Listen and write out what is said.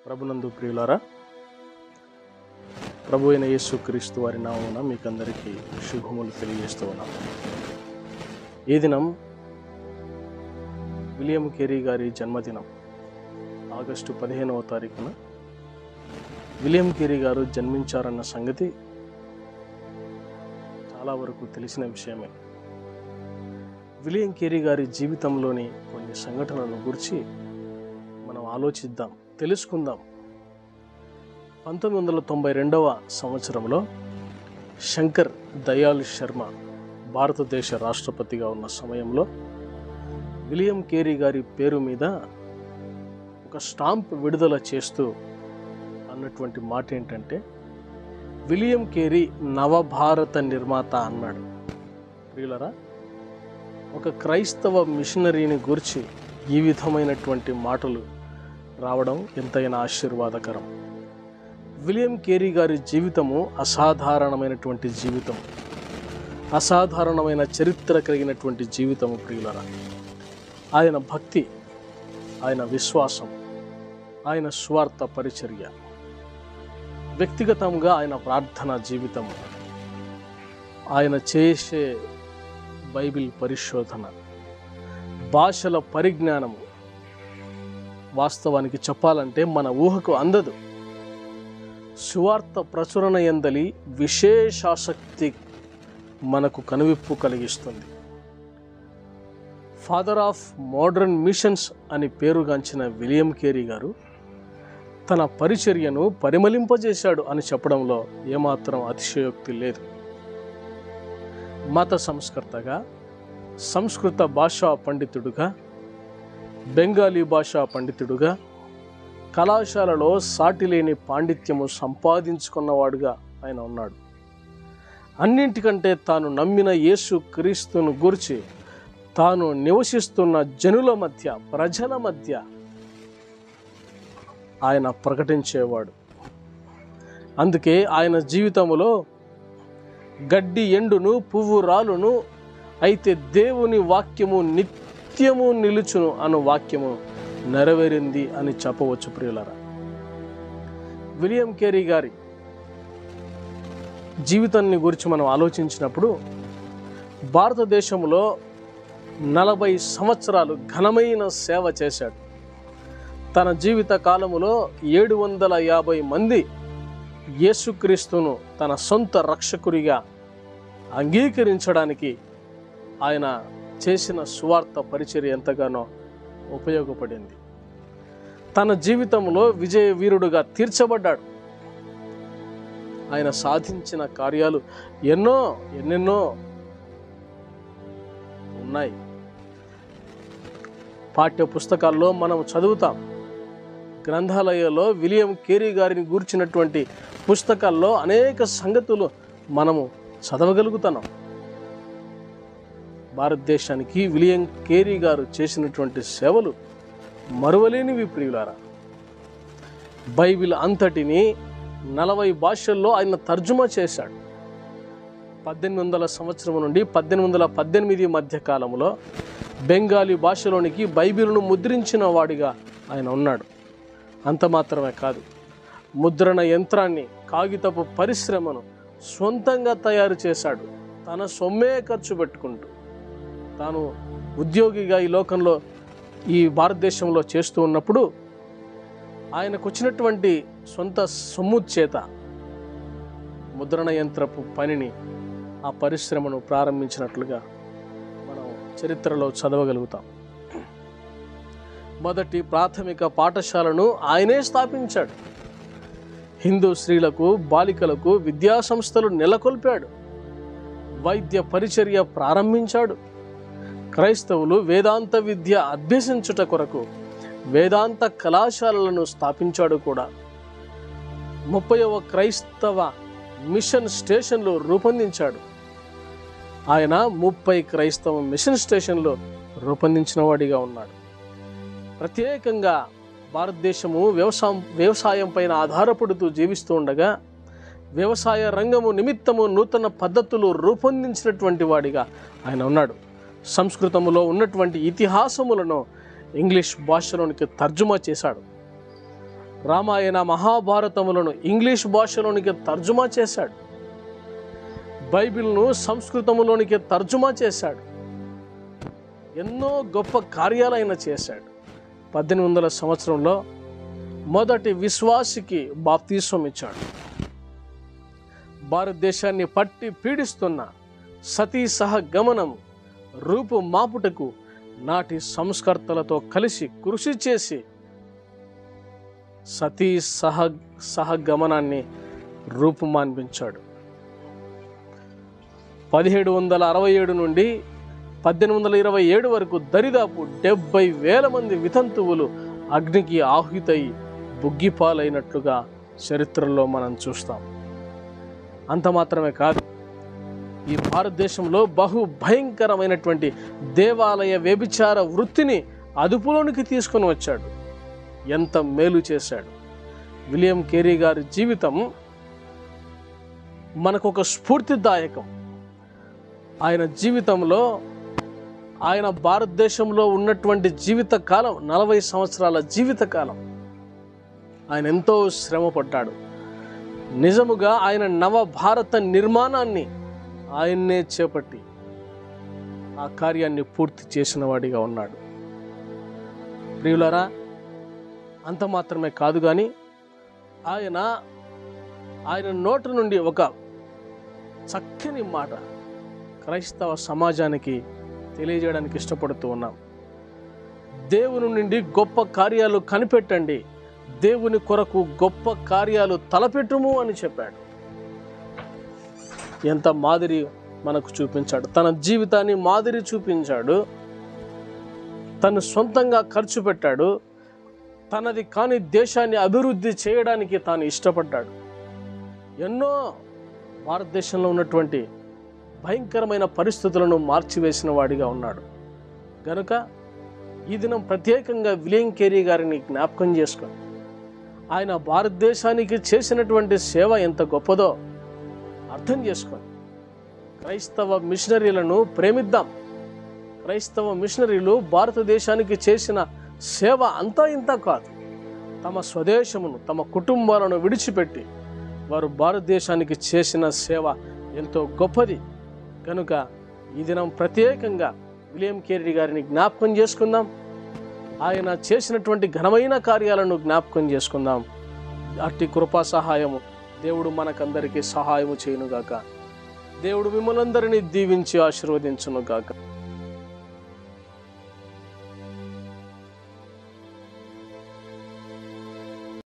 ప్రభునందు ప్రియులారా ప్రభు అయిన యేసు క్రీస్తు వారి నామమున మీకందరికీ శుభములు తెలియజేస్తూ ఉన్నాం ఈ దినం విలియం కేరీ గారి జన్మదినం ఆగస్టు పదిహేనవ తారీఖున విలియం కేరీ గారు జన్మించారన్న సంగతి చాలా వరకు తెలిసిన విషయమే విలియం కేరీ గారి జీవితంలోని కొన్ని సంఘటనలను గురించి మనం ఆలోచిద్దాం తెలుసుకుందాం పంతొమ్మిది వందల తొంభై రెండవ సంవత్సరంలో శంకర్ దయాల్ శర్మ భారతదేశ రాష్ట్రపతిగా ఉన్న సమయంలో విలియం కేరీ గారి పేరు మీద ఒక స్టాంప్ విడుదల చేస్తూ అన్నటువంటి మాట ఏంటంటే విలియం కేరీ నవభారత నిర్మాత అన్నాడు ప్రియులరా ఒక క్రైస్తవ మిషనరీని గురించి ఈ విధమైనటువంటి మాటలు రావడం ఎంతైనా ఆశీర్వాదకరం విలియం కేరీ గారి జీవితము అసాధారణమైనటువంటి జీవితం అసాధారణమైన చరిత్ర కలిగినటువంటి జీవితము ప్రియులరా ఆయన భక్తి ఆయన విశ్వాసం ఆయన స్వార్థ పరిచర్య వ్యక్తిగతంగా ఆయన ప్రార్థన జీవితం ఆయన చేసే బైబిల్ పరిశోధన భాషల పరిజ్ఞానము వాస్తవానికి చెప్పాలంటే మన ఊహకు అందదు సువార్త ప్రచురణ ఎందలి విశేషాసక్తి మనకు కనువిప్పు కలిగిస్తుంది ఫాదర్ ఆఫ్ మోడర్న్ మిషన్స్ అని పేరుగాంచిన విలియం కేరీ గారు తన పరిచర్యను పరిమళింపజేశాడు అని చెప్పడంలో ఏమాత్రం అతిశయోక్తి లేదు మత సంస్కర్తగా సంస్కృత భాషా పండితుడుగా బెంగాలీ భాషా పండితుడుగా కళాశాలలో సాటిలేని పాండిత్యము సంపాదించుకున్నవాడుగా ఆయన ఉన్నాడు అన్నింటికంటే తాను నమ్మిన యేసు క్రీస్తును గురించి తాను నివసిస్తున్న జనుల మధ్య ప్రజల మధ్య ఆయన ప్రకటించేవాడు అందుకే ఆయన జీవితంలో గడ్డి ఎండును పువ్వు రాలును అయితే దేవుని వాక్యము నిత్యము నిలుచును అను వాక్యము నెరవేరింది అని చెప్పవచ్చు ప్రియులరా విలియం కేరీ గారి జీవితాన్ని గురించి మనం ఆలోచించినప్పుడు భారతదేశంలో నలభై సంవత్సరాలు ఘనమైన సేవ చేశాడు తన జీవిత కాలములో ఏడు వందల యాభై మంది యేసుక్రీస్తును తన సొంత రక్షకుడిగా అంగీకరించడానికి ఆయన చేసిన సువార్త పరిచర్య ఎంతగానో ఉపయోగపడింది తన జీవితంలో విజయ వీరుడుగా తీర్చబడ్డాడు ఆయన సాధించిన కార్యాలు ఎన్నో ఎన్నెన్నో ఉన్నాయి పాఠ్య పుస్తకాల్లో మనం చదువుతాం గ్రంథాలయంలో విలియం కేరీ గారిని గూర్చినటువంటి పుస్తకాల్లో అనేక సంగతులు మనము చదవగలుగుతున్నాం భారతదేశానికి విలియం కేరీ గారు చేసినటువంటి సేవలు మరువలేనివి ప్రియులారా బైబిల్ అంతటిని నలభై భాషల్లో ఆయన తర్జుమా చేశాడు పద్దెనిమిది వందల సంవత్సరం నుండి పద్దెనిమిది వందల పద్దెనిమిది మధ్య కాలంలో బెంగాలీ భాషలోనికి బైబిల్ను ముద్రించిన వాడిగా ఆయన ఉన్నాడు అంత మాత్రమే కాదు ముద్రణ యంత్రాన్ని కాగితపు పరిశ్రమను సొంతంగా తయారు చేశాడు తన సొమ్మే ఖర్చు పెట్టుకుంటూ తాను ఉద్యోగిగా ఈ లోకంలో ఈ భారతదేశంలో చేస్తూ ఉన్నప్పుడు ఆయనకు వచ్చినటువంటి సొంత సొమ్ము చేత ముద్రణ యంత్రపు పనిని ఆ పరిశ్రమను ప్రారంభించినట్లుగా మనం చరిత్రలో చదవగలుగుతాం మొదటి ప్రాథమిక పాఠశాలను ఆయనే స్థాపించాడు హిందూ స్త్రీలకు బాలికలకు విద్యా సంస్థలు నెలకొల్పాడు వైద్య పరిచర్య ప్రారంభించాడు క్రైస్తవులు వేదాంత విద్య అభ్యసించుట కొరకు వేదాంత కళాశాలలను స్థాపించాడు కూడా ముప్పైవ క్రైస్తవ మిషన్ స్టేషన్లు రూపొందించాడు ఆయన ముప్పై క్రైస్తవ మిషన్ స్టేషన్లు రూపొందించిన వాడిగా ఉన్నాడు ప్రత్యేకంగా భారతదేశము వ్యవసాయం వ్యవసాయం పైన ఆధారపడుతూ జీవిస్తూ ఉండగా వ్యవసాయ రంగము నిమిత్తము నూతన పద్ధతులు రూపొందించినటువంటి వాడిగా ఆయన ఉన్నాడు సంస్కృతములో ఉన్నటువంటి ఇతిహాసములను ఇంగ్లీష్ భాషలోనికి తర్జుమా చేశాడు రామాయణ మహాభారతములను ఇంగ్లీష్ భాషలోనికి తర్జుమా చేశాడు బైబిల్ను సంస్కృతములోనికి తర్జుమా చేశాడు ఎన్నో గొప్ప కార్యాలైన చేశాడు పద్దెనిమిది వందల సంవత్సరంలో మొదటి విశ్వాసికి బాప్తీసం ఇచ్చాడు భారతదేశాన్ని పట్టి పీడిస్తున్న సతీ సహగమనం రూపు మాపుటకు నాటి సంస్కర్తలతో కలిసి కృషి చేసి సతీ సహ సహగమనాన్ని రూపుమాన్పించాడు పదిహేడు వందల అరవై ఏడు నుండి పద్దెనిమిది వందల ఇరవై ఏడు వరకు దరిదాపు డెబ్బై వేల మంది వితంతువులు అగ్నికి ఆహుతై బుగ్గిపాలైనట్లుగా చరిత్రలో మనం చూస్తాం అంత మాత్రమే కాదు ఈ భారతదేశంలో బహు భయంకరమైనటువంటి దేవాలయ వ్యభిచార వృత్తిని అదుపులోనికి తీసుకొని వచ్చాడు ఎంత మేలు చేశాడు విలియం కేరీ గారి జీవితం మనకు ఒక స్ఫూర్తిదాయకం ఆయన జీవితంలో ఆయన భారతదేశంలో ఉన్నటువంటి జీవిత కాలం నలభై సంవత్సరాల జీవిత కాలం ఆయన ఎంతో శ్రమపడ్డాడు నిజముగా ఆయన నవ భారత నిర్మాణాన్ని ఆయన్నే చేపట్టి ఆ కార్యాన్ని పూర్తి చేసిన వాడిగా ఉన్నాడు ప్రియులరా అంత మాత్రమే కాదు కానీ ఆయన ఆయన నోటి నుండి ఒక చక్కని మాట క్రైస్తవ సమాజానికి తెలియజేయడానికి ఇష్టపడుతూ ఉన్నాం దేవుని నుండి గొప్ప కార్యాలు కనిపెట్టండి దేవుని కొరకు గొప్ప కార్యాలు తలపెట్టుము అని చెప్పాడు ఎంత మాదిరి మనకు చూపించాడు తన జీవితాన్ని మాదిరి చూపించాడు తను సొంతంగా ఖర్చు పెట్టాడు తనది కాని దేశాన్ని అభివృద్ధి చేయడానికి తాను ఇష్టపడ్డాడు ఎన్నో భారతదేశంలో ఉన్నటువంటి భయంకరమైన పరిస్థితులను మార్చివేసిన వాడిగా ఉన్నాడు గనుక ఈ దినం ప్రత్యేకంగా విలియం కేరీ గారిని జ్ఞాపకం చేసుకొని ఆయన భారతదేశానికి చేసినటువంటి సేవ ఎంత గొప్పదో అర్థం చేసుకొని క్రైస్తవ మిషనరీలను ప్రేమిద్దాం క్రైస్తవ మిషనరీలు భారతదేశానికి చేసిన సేవ అంతా ఇంత కాదు తమ స్వదేశమును తమ కుటుంబాలను విడిచిపెట్టి వారు భారతదేశానికి చేసిన సేవ ఎంతో గొప్పది కనుక ఈ దినం ప్రత్యేకంగా విలియం కేరీ గారిని జ్ఞాపకం చేసుకుందాం ఆయన చేసినటువంటి ఘనమైన కార్యాలను జ్ఞాపకం చేసుకుందాం అట్టి కృపా సహాయము దేవుడు మనకందరికీ సహాయము చేయునుగాక దేవుడు మిమ్మల్ని అందరినీ దీవించి ఆశీర్వదించునుగాక